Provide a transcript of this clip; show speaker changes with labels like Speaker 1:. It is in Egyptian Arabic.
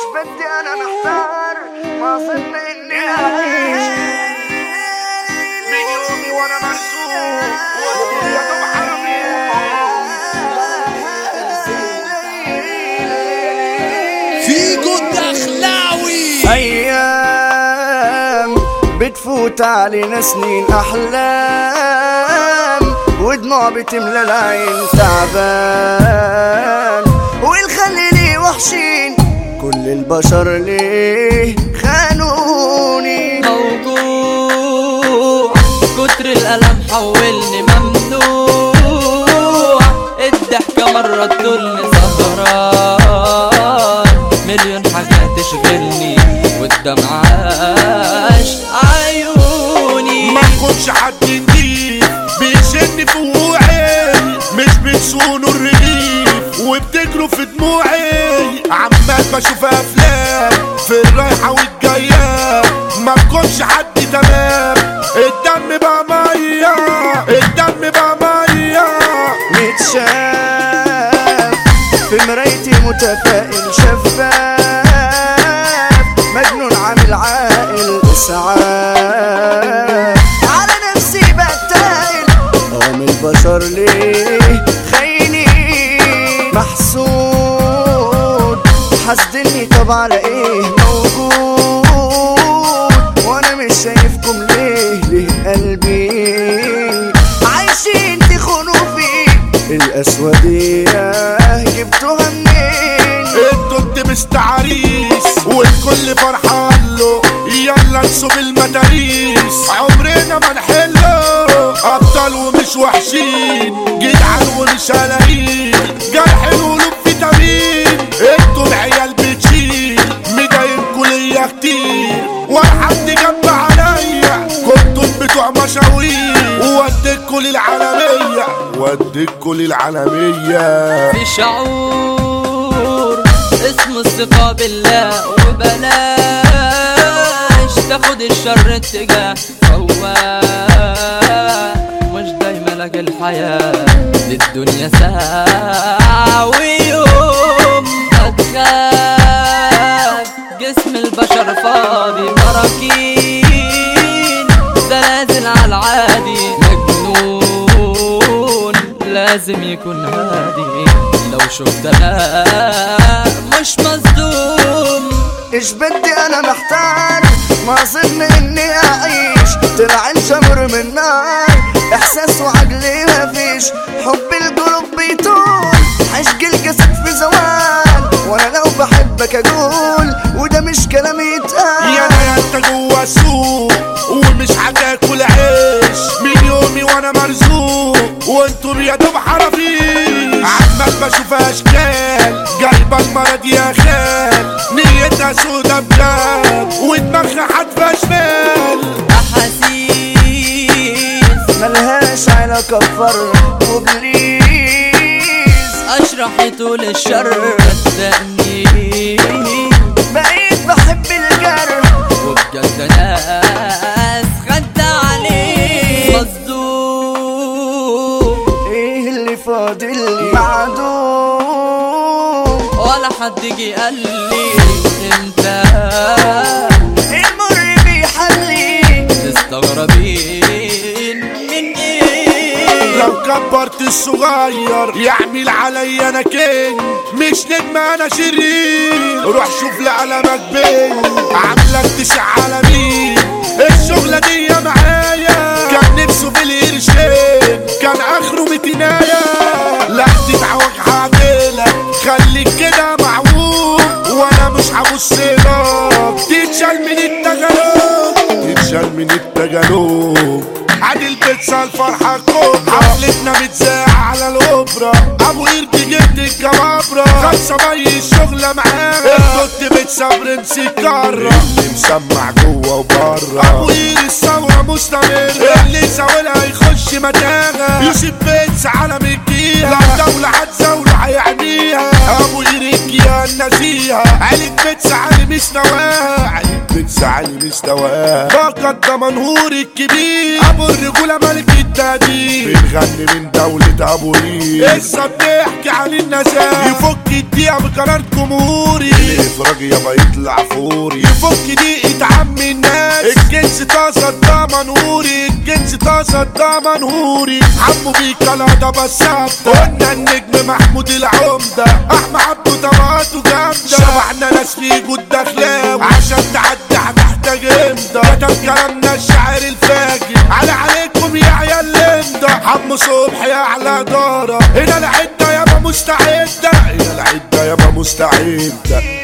Speaker 1: بدي انا محتار ما ظن اني اعيش
Speaker 2: من يومي وانا مرسوم والدنيا تبحرني
Speaker 3: فيجو الدخلاوي
Speaker 1: ايام بتفوت علينا سنين احلام ودموع بتملى العين تعبان والخليلي وحشين كل البشر ليه خانوني
Speaker 4: موجوع كتر الألم حولني ممنوع الضحكة مرة تدلني سهران مليون حاجة تشغلني والدمع عاش عيوني
Speaker 2: ما تكونش حد جديد بيشن في وقوعي مش بتسونوا الرغيف وبتجروا في دموعي عمال بشوف افلام في الرايحه والجايه ما تكونش حد تمام الدم بقى ميه الدم بقى ميه
Speaker 1: متشاف في مرايتي متفائل شفاف مجنون عامل عاقل اسعاف على نفسي بتايل قام البشر ليه خاينين محسود حاسدني طب على ايه موجود وانا مش شايفكم ليه ليه قلبي عايشين تخونوا فيه الاسودية جبتوها منين
Speaker 2: انتوا مستعريس والكل فرحان له يلا نسوب المداريس عمرنا ما نحله ابطال ومش وحشين جدعان ومش قلاقين جرح القلوب فيتامين انتوا العيال بتشيل مضايقكوا ليا كتير ولا حد جنب عليا كنتوا بتوع مشاوير ووديكوا للعالمية وديكوا للعالمية
Speaker 4: في شعور اسمه الثقة بالله وبلاش تاخد الشر اتجاه فواه مش دايما لك الحياة للدنيا ساعة ويوم هتخاف جسم البشر فاضي براكين ده نازل على العادي مجنون لازم يكون هادي لو شفت انا مش مصدوم
Speaker 1: ايش بدي انا محتار ما ظن اني اعيش طلع الجمر من نار احساس وعقلي ما فيش حب القلوب بيطول عشق الجسد في زوال وانا لو بحبك اقول وده مش كلام يتقال
Speaker 2: يا انا انت جوا السوق ومش هتاكل عيش من يومي وانا مرزوق وانتوا يا دوب حرافيش عمال بشوف اشكال جايبه المرض يا خال نيتها سودا بجد ودماغها حدفه شمال
Speaker 4: احاسيس
Speaker 1: ملهاش علاقة بفرق وبليز
Speaker 4: اشرح طول الشر صدقني
Speaker 1: بقيت بحب الجرح
Speaker 4: وبجد ناس خدت عليه مصدوم
Speaker 1: ايه اللي فاضل لي معدوم
Speaker 4: ولا حد جه قال لي انت
Speaker 1: المر بيحلي
Speaker 4: مستغربين من ايه
Speaker 2: لو كبرت الصغير يعمل علي انا كينج مش نجم انا شرير روح شوف لعلمك بين عاملك تشع على مين الشغلة دي معايا كان نفسه في القرشين كان اخره متنايا لا تتعوج هعملك خليك كده معوج وانا مش هبص لك تتشال من التجارب تتشال من التجارب عادي البيتزا الفرحة كبرى حفلتنا متذاعة على الأوبرا أبو قرد جبت الجبابرة خمسة بي الشغلة معانا الدوت بيتزا برنس الكرة اللي مسمع جوه وبره أبو قير الثورة مستمر اللي زاولها يخش متاهة يوسف بيتزا عالم الجيهة لو دولة هتزاوله هيعنيها أبو قير الجيهة النزيهة عيلة بيتزا علي مش نواها عيلة برنس عالي مستواه فقط ده منهور الكبير ابو الرجوله ملك التقدير بنغني من دولة ابو ريم لسه بنحكي عن النزاهة يفك الدقيقة بقرار جمهوري الافراج يابا يطلع فوري يفك دقيقة عم الناس الجنس طاسة ده منهوري الجنس طاسة ده منهوري عمو بيكلا ده بسات قلنا النجم محمود العمدة احمد عبده طبقاته جامدة شبعنا ناس في جود دخلاوي عشان تعدي هتحتاج امضى كتب كلامنا الشاعر الفاجر على عليكم يا عيال لمدة عم صبحي اعلى دارة هنا العدة يابا مستعدة هنا العدة يابا مستعدة